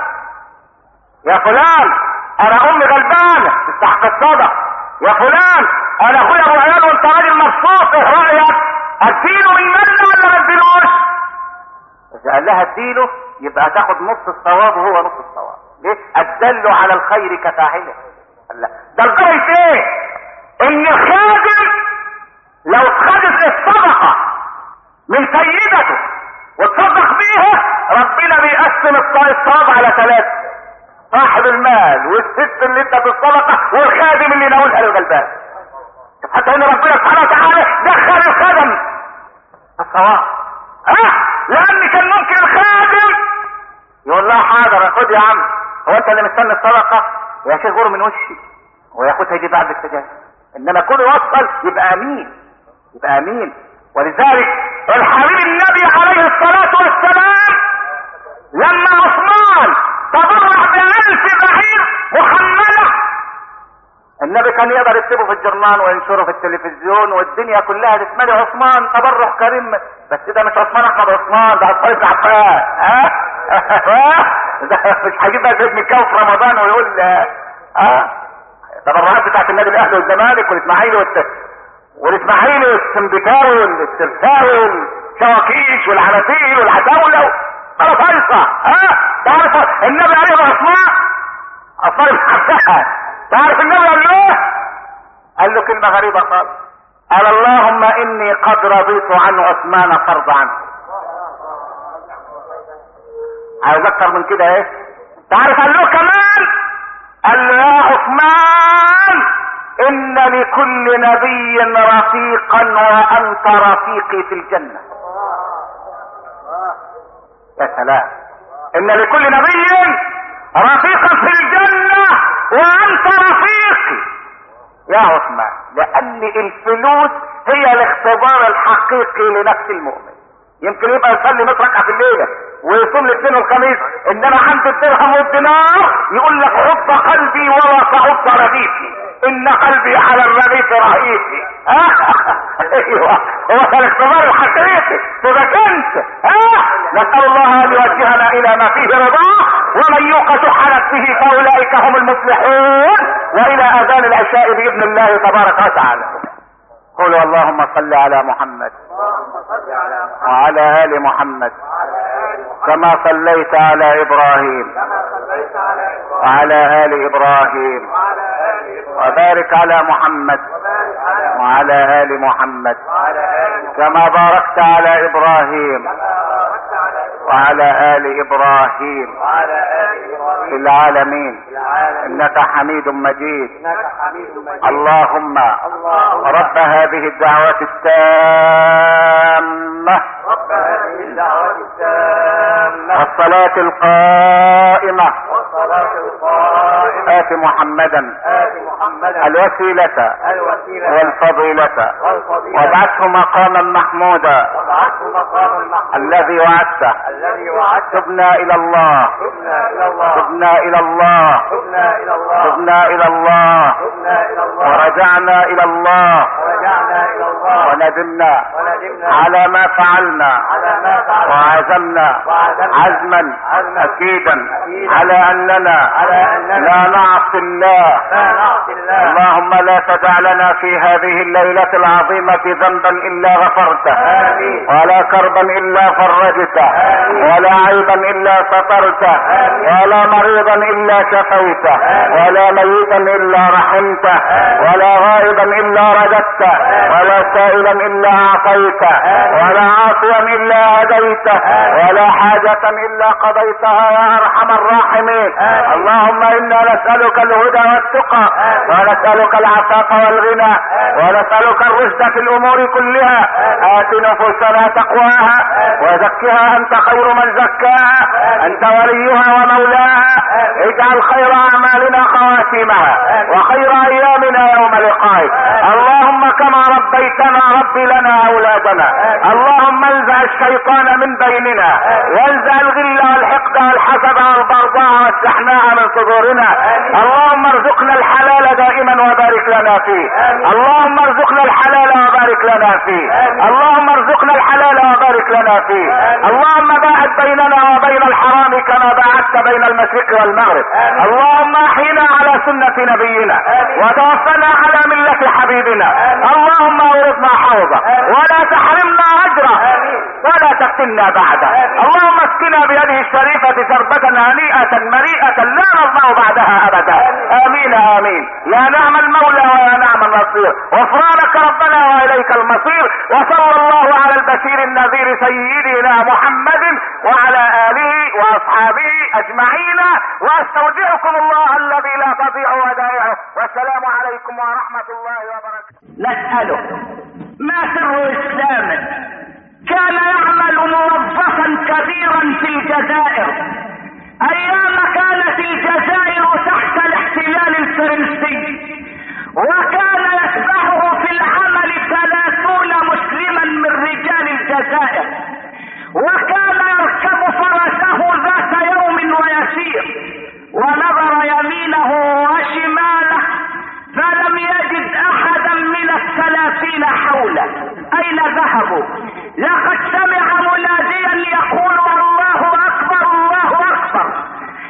يا فلان انا امي غلبانه تستحق الصدق يا فلان انا اخويا ابو عيال وانت راجل مبسوط ايه رايك اديله من منا ولا ما اديلوش اذا قال لها اديله يبقى تاخد نص الثواب وهو نص الثواب ليه الدل على الخير كفاعله قال لا ده لدرجه ايه ان الخادم لو خدت الصدقه من سيدته وتصدق بيها ربنا بيقسم الثواب على ثلاثه صاحب المال والست اللي ادت الصدقه والخادم اللي ناولها للغلبان حتى ان ربنا سبحانه وتعالى دخل الخدم الصواب ها لان كان ممكن الخادم يقول لها حاضر خد يا عم هو انت اللي مستني الصدقه يا شيخ غور من وشي وياخدها يجي بعد السجاده انما كل يوصل يبقى امين يبقى امين ولذلك الحبيب النبي عليه الصلاة والسلام لما عثمان تبرع بألف بعير محملة النبي كان يقدر يكتبه في الجرنان وينشره في التلفزيون والدنيا كلها تتملي عثمان تبرع كريم بس ده مش عثمان احمد عثمان ده عثمان بن عفان ها ده مش هيجيب بقى سيد مكاو في رمضان ويقول ها التبرعات بتاعت النادي الاهلي والزمالك والاسماعيلي والت... والاسماعيلي والسمبكاوي والسلساوي والشواكيش والعناتيل والعتاولة ولا فايصة ها تعرف النبي عليه عثمان عثمان بن عفان تعرف النبي قال له ايه؟ قال له كلمة غريبة خالص قال اللهم اني قد رضيت عن عثمان فرض عنه عايز اكتر من كده ايه تعرف قال له كمان قال له يا عثمان ان لكل نبي رفيقا وانت رفيقي في الجنة يا سلام ان لكل نبي رفيقا في الجنة وانت رفيقي يا عثمان لان الفلوس هي الاختبار الحقيقي لنفس المؤمن يمكن يبقى يصلي 100 ركعه في الليله ويصوم الاثنين والخميس انما عند الدرهم والدينار يقول لك حب قلبي ولا تعض رديفي ان قلبي على الرديف رهيفي ايوه هو ده الاختبار الحقيقي تبقى انت ها نسال الله ان يوجهنا الى ما فيه رضاه ومن يوق شح نفسه فاولئك هم المفلحون والى اذان العشاء باذن الله تبارك وتعالى قولوا اللهم صل على محمد وعلى ال محمد كما صليت على ابراهيم وعلى ال ابراهيم وبارك على محمد وعلى ال محمد كما باركت على ابراهيم وعلى ال ابراهيم في العالمين انك حميد مجيد اللهم رب هذه الدعوة التامة والصلاة القائمة آت محمدا الوسيلة والفضيلة وابعثه مقاما محمودا الذي وعدته تبنا الى الله تبنا الى الله تبنا الى الله ورجعنا الى الله وندمنا على ما فعلنا وعزمنا عزما اكيدا على اننا لا نعصي الله اللهم لا تدع لنا في هذه الليلة العظيمة ذنبا الا غفرته ولا كربا الا فرجته ولا عيبا الا سترته ولا مريضا الا شفيته ولا ميتا الا رحمته ولا غائبا الا رددته ولا سائلا الا اعطيته ولا عاصيا الا هديته ولا حاجة الا قضيتها يا ارحم الراحمين اللهم انا نسألك الهدى والتقى ونسألك العفاف والغنى ونسألك الرشد في الامور كلها ات نفوسنا تقواها وزكها انت خير من زكاها انت وليها ومولاها اجعل خير اعمالنا خواتمها وخير ايامنا يوم لقائك اللهم كما ربيتنا رب لنا اولادنا اللهم انزع الشيطان من بيننا وانزع الغل والحقد والحسد والبغضاء والشحناء من صدورنا اللهم ارزقنا الحلال دائما وبارك لنا فيه اللهم ارزقنا الحلال وبارك لنا فيه اللهم ارزقنا الحلال وبارك لنا فيه اللهم باعد بيننا وبين الحرام كما باعدت بين المشرق والمغرب اللهم احينا على سنة نبينا وتوفنا على ملة حبيبنا اللهم اورثنا حوضه ولا تحرمنا اجره ولا تفتنا بعده اللهم اسقنا بيده الشريفة شربة هنيئة مريئة لا نظمأ بعدها ابدا امين امين يا نعم المولى ويا نعم النصير غفرانك ربنا واليك المصير وصلى الله على البشير النذير سيدنا محمد وعلى اله واصحابه اجمعين واستودعكم الله الذي لا تضيع ودائعه والسلام عليكم ورحمة الله وبركاته نسأله ما سر اسلامه كان يعمل موظفا كبيرا في الجزائر ايام كانت الجزائر تحت الاحتلال الفرنسي وكان يتبعه في العمل ثلاثون مسلما من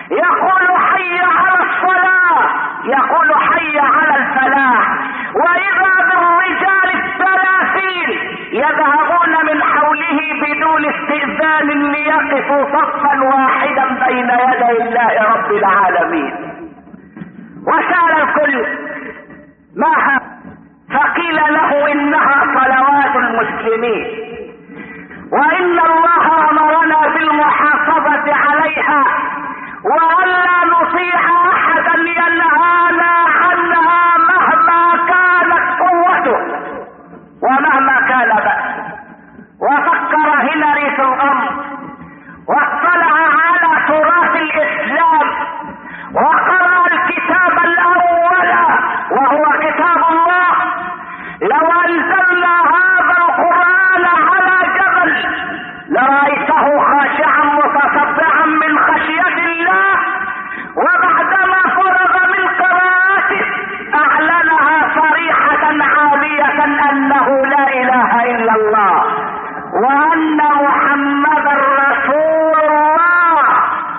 يقول حي على الصلاة يقول حي على الفلاح وإذا بالرجال الثلاثين يذهبون من حوله بدون استئذان ليقفوا صفا واحدا بين يدي الله رب العالمين وسأل الكل ما هذا فقيل له انها صلوات المسلمين وان الله امرنا بالمحافظة عليها والا نطيع احدا ينهانا عنها مهما كانت قوته ومهما كان بأسه وفكر هنري في الامر واطلع على تراث الاسلام وقرأ الكتاب الاول وهو كتاب الله لو انزلنا هذا القرآن على جبل لرأيته خاشعا متصدعا من خشية الله وبعدما فرغ من قراءته اعلنها صريحة عالية انه لا اله الا الله وان محمدا رسول الله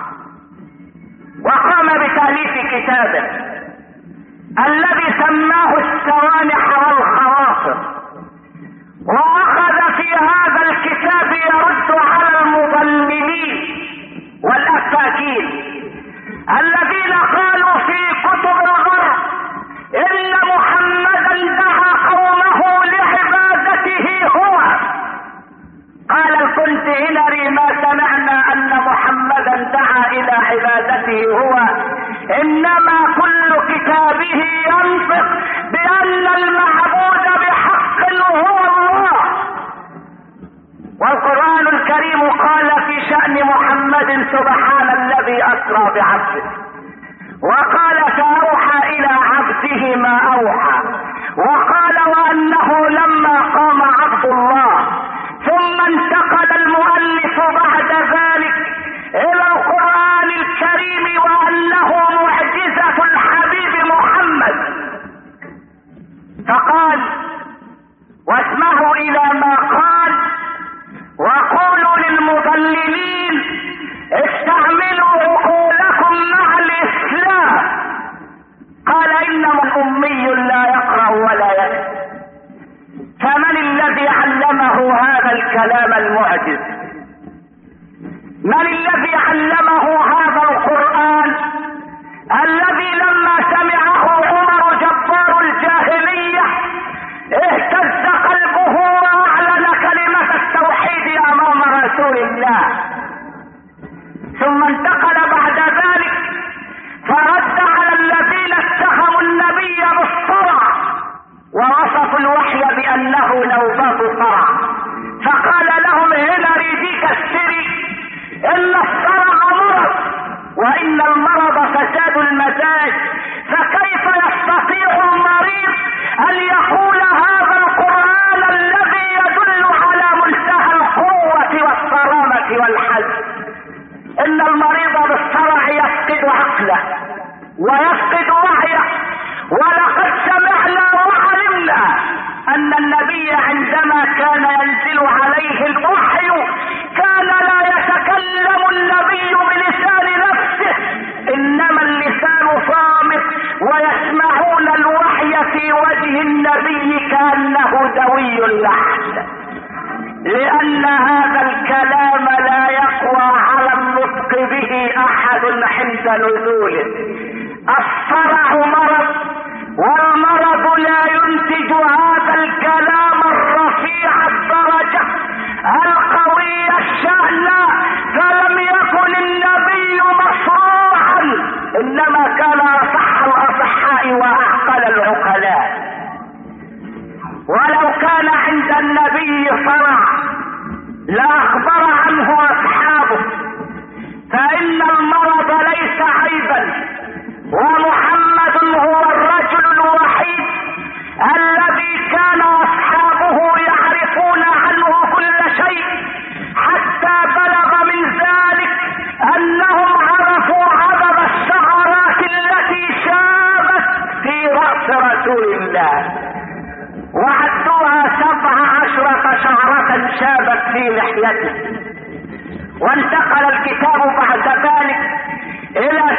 وقام بتأليف كتابه الذي سماه السوانح والخواطر واخذ في هذا الكتاب يرد على المضللين والافاكين الذين قالوا في كتب الغرب ان محمدا دعا قومه لعبادته هو قال الكنت هنري ما سمعنا ان محمدا دعا الى عبادته هو انما كل كتابه ينطق بان المعبود بحق هو الله والقرآن الكريم قال في شأن محمد سبحان الذي أسرى بعبده وقال سأوحى إلى عبده ما أوحى وقال وأنه لما قام عبد الله ثم انتقل المؤلف بعد ذلك إلى القرآن الكريم وأنه معجزة الحبيب محمد فقال واسمعوا إلى ما قال وقولوا للمضللين استعملوا عقولكم مع الاسلام قال انما الامي لا يقرا ولا يكتب فمن الذي علمه هذا الكلام المعجز من الذي علمه هذا القران الذي لما سمعه عمر جبار الجاهليه اهتز قلبه واعلن كلمه التوحيد امام رسول الله ثم انتقل بعد ذلك فرد على الذين اتهموا النبي بالصرع ووصفوا الوحي بانه نوبات صرع فقال لهم هنا ريديك السري ان الصرع مرض وان المرض فساد المزاج فكيف يستطيع المريض ان يقول هذا القرآن الذي يدل على منتهى القوة والصرامة والحزم ان المريض بالصرع يفقد عقله ويفقد وعيه ولقد سمعنا وعلمنا ان النبي عندما كان ينزل عليه الوحي كان لا يتكلم النبي بلسان نفسه انما اللسان صامت ويسمعون الوحي في وجه النبي كانه دوي اللحن لان هذا الكلام لا يقوى على النطق به احد عند نزوله الصرع مرض والمرض لا ينتج هذا الكلام الرفيع الدرجة القوي الشأن فلم يكن النبي مصروعا انما كان اصح الاصحاء واعقل العقلاء ولو كان عند النبي صرع لاخبر عنه اصحابه فان المرض ليس عيبا ومحمد هو الرجل الوحيد الذي كان اصحابه يعرفون عنه كل شيء حتى بلغ من ذلك انهم عرفوا عدد الشعرات التي شابت في راس رسول الله وعدوها سبع عشرة شعرة شابت في لحيته وانتقل الكتاب بعد ذلك الى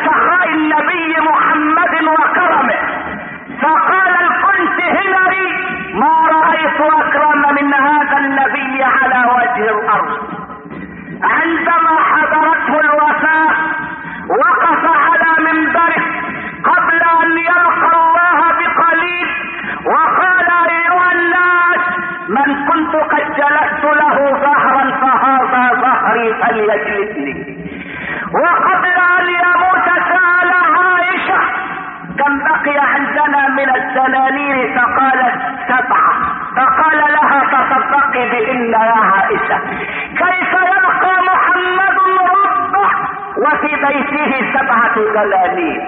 يجلدني وقبل ان يموت سأل عائشة كم بقي عندنا من الدنانير فقالت سبعة فقال لها تصدقي بإن يا عائشة كيف يلقى محمد ربه وفي بيته سبعة دنانير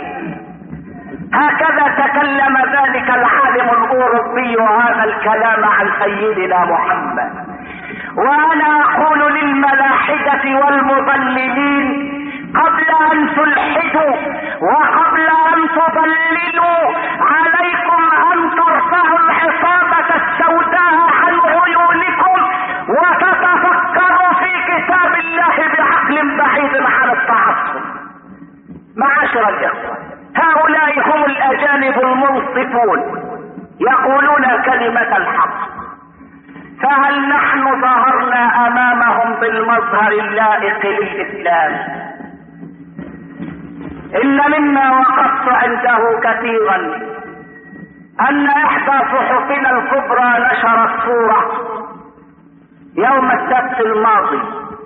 هكذا تكلم ذلك العالم الاوروبي هذا الكلام عن سيدنا محمد وانا اقول للملاحدة والمضللين قبل ان تلحدوا وقبل ان تضللوا عليكم ان ترفعوا العصابة السوداء عن عيونكم وتتفكروا في كتاب الله بعقل بعيد عن التعصب معاشر الاخوه هؤلاء هم الاجانب المنصفون يقولون كلمة الحق فهل نحن ظهرنا امامهم بالمظهر اللائق للاسلام ان مما وقفت عنده كثيرا ان احدى صحفنا الكبرى نشرت صورة يوم السبت الماضي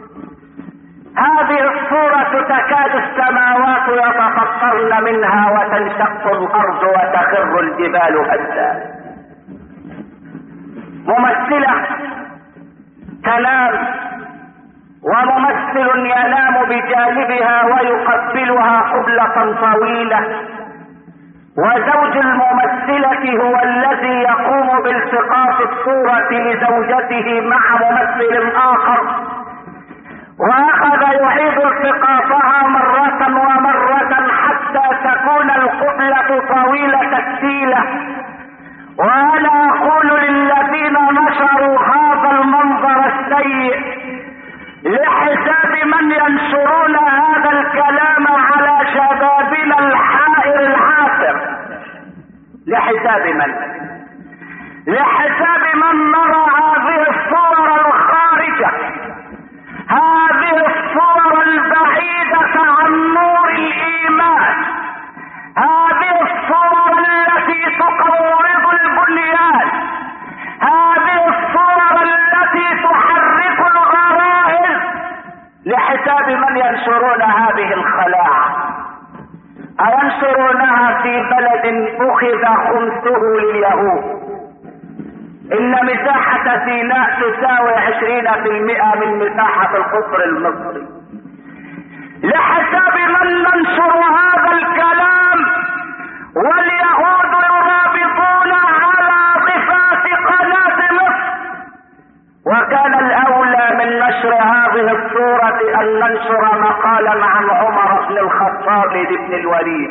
هذه الصورة تكاد السماوات يتفطرن منها وتنشق الأرض وتخر الجبال هدا ممثلة تنام وممثل ينام بجانبها ويقبلها قبلة طويلة وزوج الممثلة هو الذي يقوم بالتقاط الصورة لزوجته مع ممثل آخر واخذ يعيد التقاطها مرة ومرة حتى تكون القبلة طويلة السيلة وانا اقول للذين نشروا هذا المنظر السيء لحساب من ينشرون هذا الكلام على شبابنا الحائر العاثر لحساب من لحساب من نرى هذه الصور الخارجه هذه الصور البعيدة عن نور الإيمان هذه الصور التي تقوض البنيان هذه الصور التي تحرك الغرائز لحساب من ينشرون هذه الخلاعة أينشرونها في بلد أخذ خمسه لليهود ان مساحة سيناء تساوي عشرين في المئة من مساحة القطر المصري لحساب من ننشر هذا الكلام واليهود يرابطون على ضفاف قناة مصر وكان الاولى من نشر هذه الصورة ان ننشر مقالا عن عمر بن الخطاب بن الوليد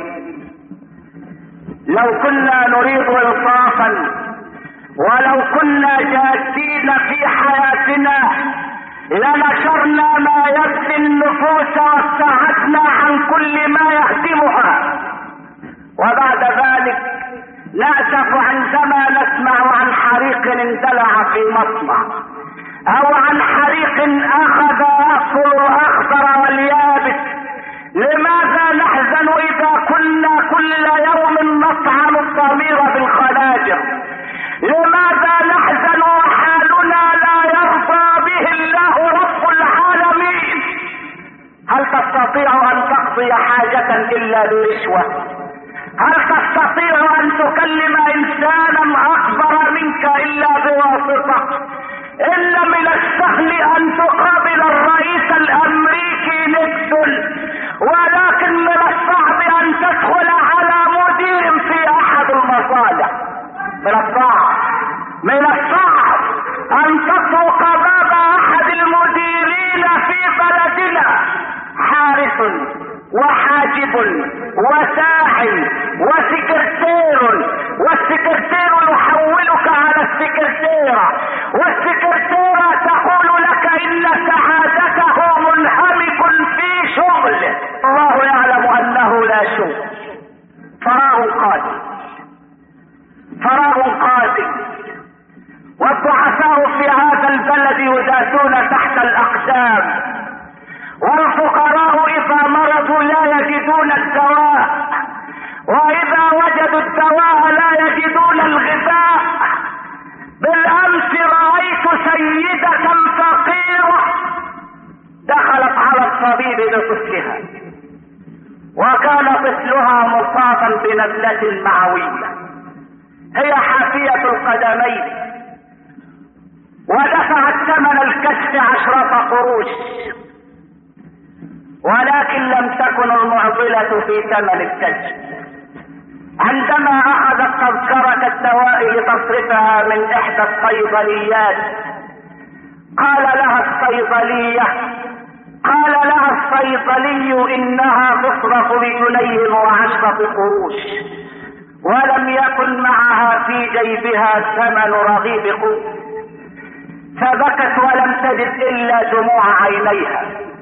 لو كنا نريد انصافا ولو كنا جادين في حياتنا لنشرنا ما يبكي النفوس وابتعدنا عن كل ما يهدمها وبعد ذلك نأسف عندما نسمع عن حريق اندلع في مصنع او عن حريق اخذ يأكل الاخضر واليابس لماذا نحزن اذا كنا كل يوم نطعن الضمير بالخناجر لماذا نحزن وحالنا لا يرضى به الله رب العالمين هل تستطيع ان تقضي حاجة الا برشوة هل تستطيع ان تكلم انسانا اكبر منك الا بواسطة ان من السهل ان تقابل الرئيس الامريكي نيكسون ولكن من الصعب ان تدخل على مدير في احد المصالح من الصعب من الصعب ان تطرق باب احد المديرين في بلدنا حارس وحاجب وساع وسكرتير والسكرتير يحولك على السكرتيرة والسكرتيرة تقول لك ان سعادته منهمك في شغله الله يعلم انه لا شغل فراغ قادم فراغ قادم والضعفاء في هذا البلد يداسون تحت الاقدام والفقراء اذا مرضوا لا يجدون الدواء واذا وجدوا الدواء لا يجدون الغذاء بالامس رايت سيدة فقيرة دخلت على بطفلها وكان طفلها مصابا بنزلة معوية هي حافية القدمين ودفعت ثمن الكشف عشرة قروش ولكن لم تكن المعضلة في ثمن الكشف عندما اخذت تذكرة الدواء لتصرفها من احدى الصيدليات قال لها الصيدلية قال لها الصيدلي انها تصرف بجنيه وعشرة قروش ولم يكن معها في جيبها ثمن رغيف قوت فبكت ولم تجد الا دموع عينيها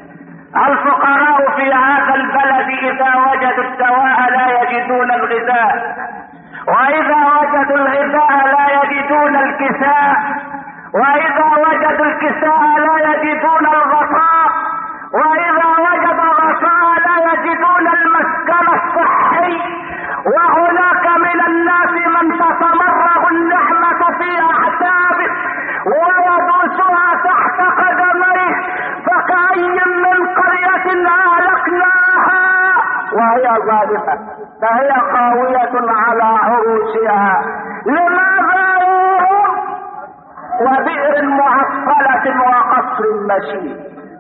الفقراء في هذا البلد اذا وجدوا الدواء لا يجدون الغذاء واذا وجدوا الغذاء لا يجدون الكساء واذا وجدوا الكساء لا يجدون الغطاء واذا وجدوا الغطاء لا يجدون المسكن الصحي وهناك من الناس من تتمرغ النعمة في اعتابه ويدوسها تحت قدميه فكأي من قرية أهلكناها وهي ظالمة فهي خاوية على عروشها لماذا يوم وبئر معطلة وقصر مشيد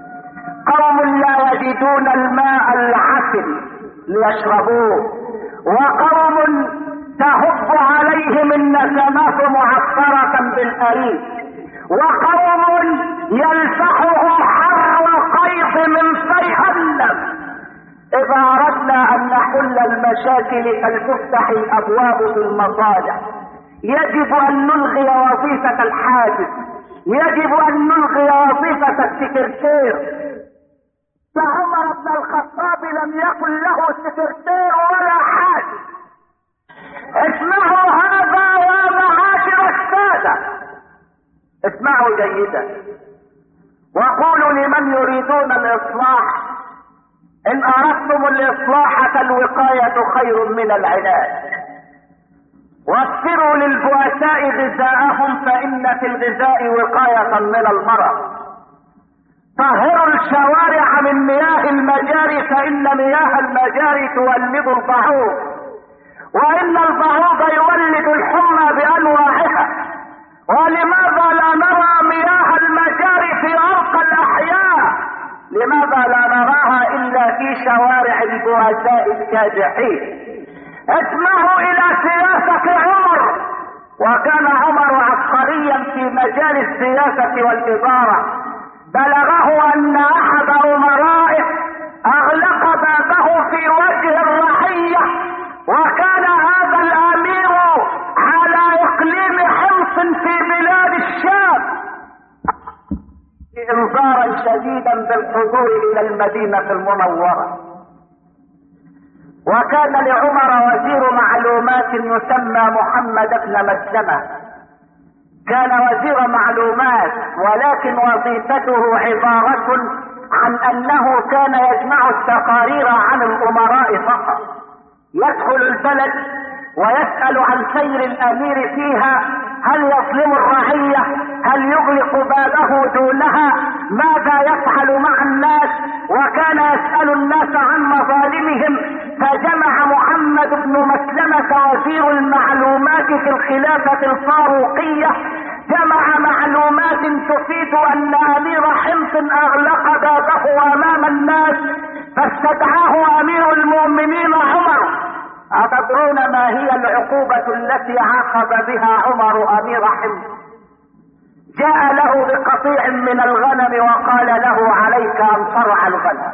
قوم لا يجدون الماء العسل ليشربوه وقوم تهب عليهم النسمات معطرة بالأريد وقوم يلفحهم حر القيظ من جهنم إذا أردنا أن نحل المشاكل فلتفتح الأبواب في المصالح يجب أن نلغي وظيفة الحاجز يجب أن نلغي وظيفة السكرتير فعمر بن الخطاب لم يكن له سكرتير ولا حاجز اسمعوا هذا يا معاشر السادة اسمعوا جيدا وقولوا لمن يريدون الإصلاح إن أردتم الإصلاح فالوقاية خير من العلاج وفروا للبؤساء غذاءهم فإن في الغذاء وقاية من المرض طهروا الشوارع من مياه المجاري فإن مياه المجاري تولد البعوض وإن البعوض يولد الحمى بأنواعها ولماذا لا نرى مياه المجاري في أرقى الأحياء لماذا لا نراها إلا في شوارع البؤساء الكادحين اسمعوا إلى سياسة عمر وكان عمر عبقريا في مجال السياسة والإدارة بلغه أن أحد أمرائه أغلق بابه في وجه الرعية وكان هذا الأمير على إقليم حمص في بلاد الشام انذارا شديدا بالحضور الى المدينة المنورة وكان لعمر وزير معلومات يسمى محمد بن مسلمة كان وزير معلومات ولكن وظيفته عبارة عن انه كان يجمع التقارير عن الامراء فقط يدخل البلد ويسأل عن سير الامير فيها هل يظلم الرعية هل يغلق بابه دونها ماذا يفعل مع الناس وكان يسأل الناس عن مظالمهم فجمع محمد بن مسلمة وزير المعلومات في الخلافة الفاروقية جمع معلومات تفيد ان امير حمص اغلق بابه امام الناس فاستدعاه امير المؤمنين عمر أتدرون ما هي العقوبة التي عاقب بها عمر أمير حمص جاء له بقطيع من الغنم وقال له عليك أن ترعى الغنم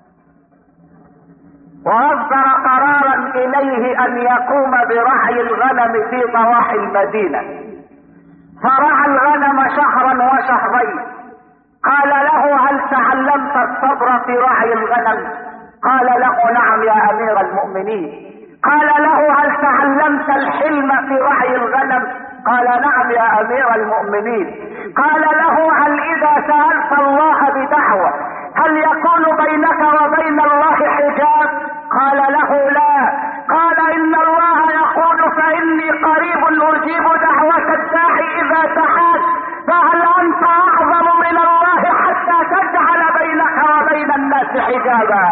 وأصدر قرارا إليه أن يقوم برعي الغنم في ضواحي المدينة فرعى الغنم شهرا وشهرين قال له هل تعلمت الصبر في رعي الغنم قال له نعم يا أمير المؤمنين قال له هل تعلمت الحلم في رعي الغنم قال نعم يا امير المؤمنين قال له هل اذا سألت الله بدعوة هل يكون بينك وبين الله حجاب قال له لا قال ان الله يقول فاني قريب اجيب دعوة الداعي اذا دعاك فهل انت اعظم من الله حتى تجعل بينك وبين الناس حجابا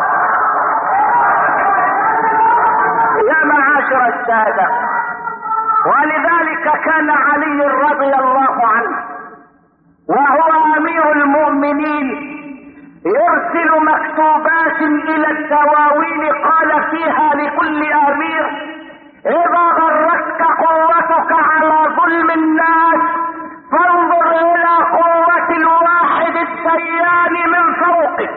يا معاشر السادة ولذلك كان علي رضي الله عنه وهو امير المؤمنين يرسل مكتوبات الى الدواوين قال فيها لكل امير اذا غرتك قوتك على ظلم الناس فانظر الى قوة الواحد الديان من فوقك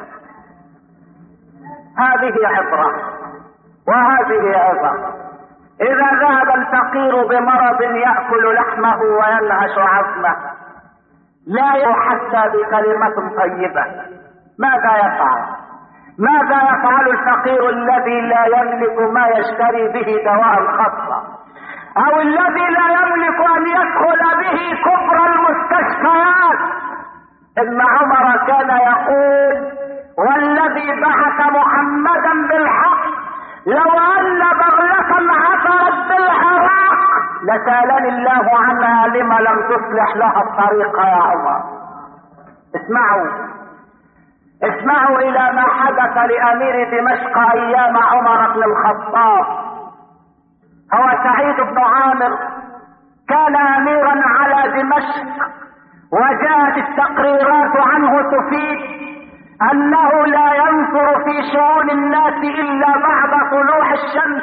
هذه عبرة وهذه عبرة اذا ذهب الفقير بمرض يأكل لحمه وينهش عظمه لا يحسى بكلمة طيبة ماذا يفعل ماذا يفعل الفقير الذي لا يملك ما يشتري به دواء خاصة او الذي لا يملك ان يدخل به كبر المستشفيات ان عمر كان يقول والذي بعث محمدا بالحق لو ان بغلة عثرت بالعراق لسالني الله عنها لما لم تصلح لها الطريق يا عمر اسمعوا اسمعوا الى ما حدث لامير دمشق ايام عمر بن الخطاب هو سعيد بن عامر كان اميرا على دمشق وجاءت التقريرات عنه تفيد انه لا ينظر في شؤون الناس الا بعد طلوع الشمس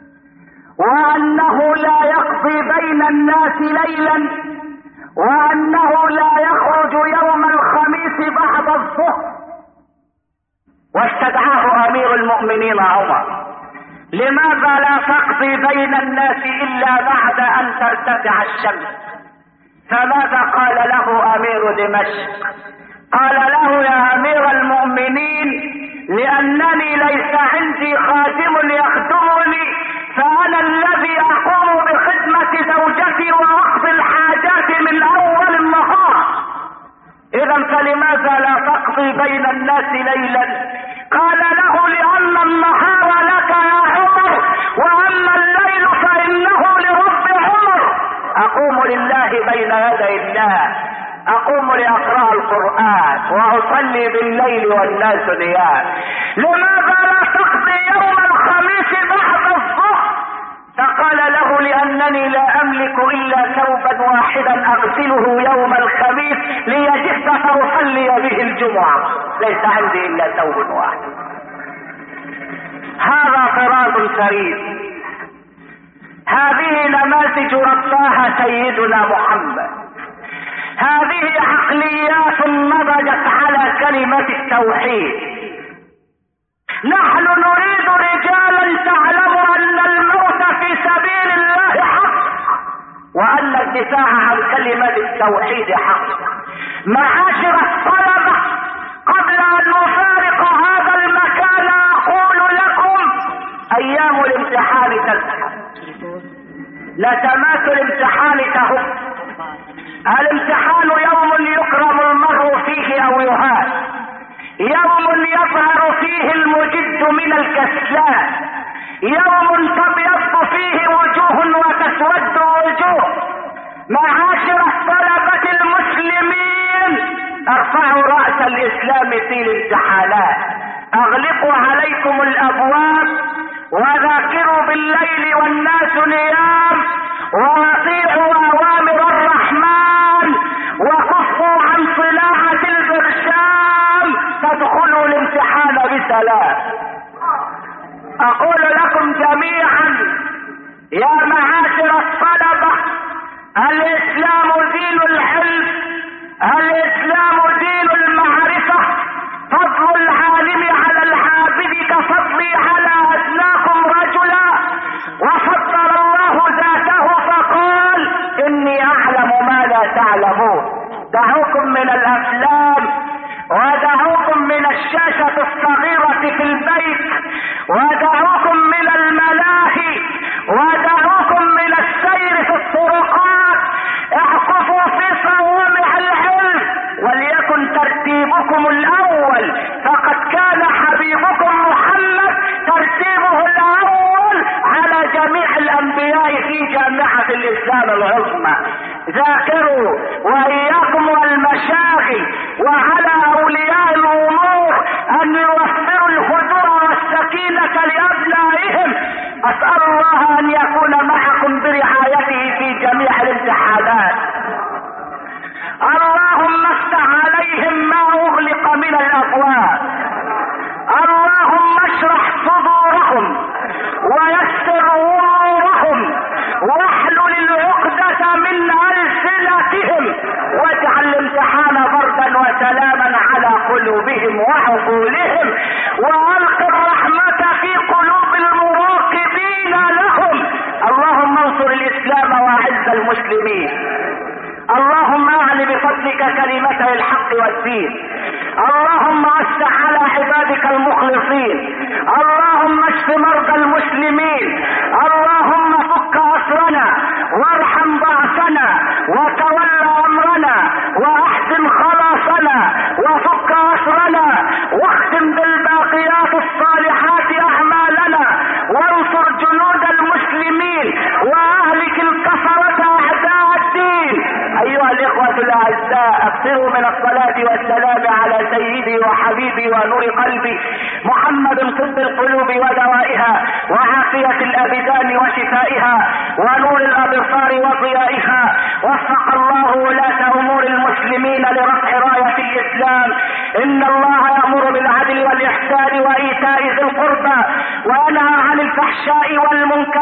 وانه لا يقضي بين الناس ليلا وانه لا يخرج يوم الخميس بعد الظهر واستدعاه امير المؤمنين عمر لماذا لا تقضي بين الناس الا بعد ان ترتفع الشمس فماذا قال له امير دمشق قال له يا امير المؤمنين لانني ليس عندي خادم يخدمني فانا الذي اقوم بخدمة زوجتي واقضي الحاجات من اول النهار اذا فلماذا لا تقضي بين الناس ليلا قال له لان النهار لك يا عمر واما الليل فانه لرب عمر اقوم لله بين يدي الله اقوم لاقرا القران واصلي بالليل والناس نيام لماذا لا تقضي يوم الخميس بعد الظهر فقال له لانني لا املك الا ثوبا واحدا اغسله يوم الخميس ليجف فاصلي به الجمعه ليس عندي الا ثوب واحد هذا طراز فريد هذه نماذج رباها سيدنا محمد هذه عقليات نضجت على كلمة التوحيد نحن نريد رجالا تعلم ان الموت في سبيل الله حق وان الدفاع عن كلمة التوحيد حق معاشر الطلبة قبل ان نفارق هذا المكان اقول لكم ايام الامتحان تذهب لتمات الامتحان تهب الامتحان يوم يكرم المرء فيه او يهان يوم يظهر فيه المجد من الكسلان يوم تبيض فيه وجوه وتسود وجوه معاشر الطلبة المسلمين ارفعوا رأس الاسلام في الامتحانات اغلقوا عليكم الابواب وذاكروا بالليل والناس نيام واطيعوا اوامر الرحمن وكفوا عن صناعة البرشام تدخلوا الامتحان بسلام اقول لكم جميعا يا معاشر الطلبة الاسلام دين العلم الاسلام دين المعرفة فضل العالم على العابد كفضلي على ادناكم رجلا وفضل الله ذاته فقال اني اعلم ما لا تعلمون دعوكم من الافلام ودعوكم من الشاشة الصغيرة في البيت ودعوكم من الملاهي ودعوكم من السير في الطرقات اعكفوا في صوامع العلم وليكن ترتيبكم الاول فقد كان حبيبكم محمد ترتيبه الاول على جميع الانبياء في جامعة الاسلام العظمى ذاكروا واياكم والمشاغل وعلى اولياء الامور اسأل الله ان يكون معكم برعايته في جميع الامتحانات اللهم افتح عليهم ما اغلق من الابواب اللهم اشرح صدورهم ويسر امورهم واحلل العقدة من السنتهم واجعل الامتحان بردا وسلاما على قلوبهم وعقولهم والق الرحمة في قلوب المراقبين لهم اللهم انصر الاسلام واعز المسلمين اللهم اعل بفضلك كلمتي الحق والدين اللهم افتح على عبادك المخلصين اللهم اشف مرضى المسلمين اللهم فك اسرنا وارحم ضعفنا وتول امرنا واحسن خلاصنا وفك اسرنا واختم بالباقيات الصالحات اعمالنا وانصر جنود المسلمين واهلك الكفرة اعداء الدين ايها الاخوة الاعزاء اكثروا من الصلاة والسلام على سيدي وحبيبي ونور قلبي محمد طب القلوب ودوائها وعافية الابدان وشفائها ونور الابصار وضيائها وفق الله ولاة امور المسلمين لرفع راية الاسلام ان الله يأمر بالعدل والاحسان وايتاء ذي القربى وينهى عن الفحشاء والمنكر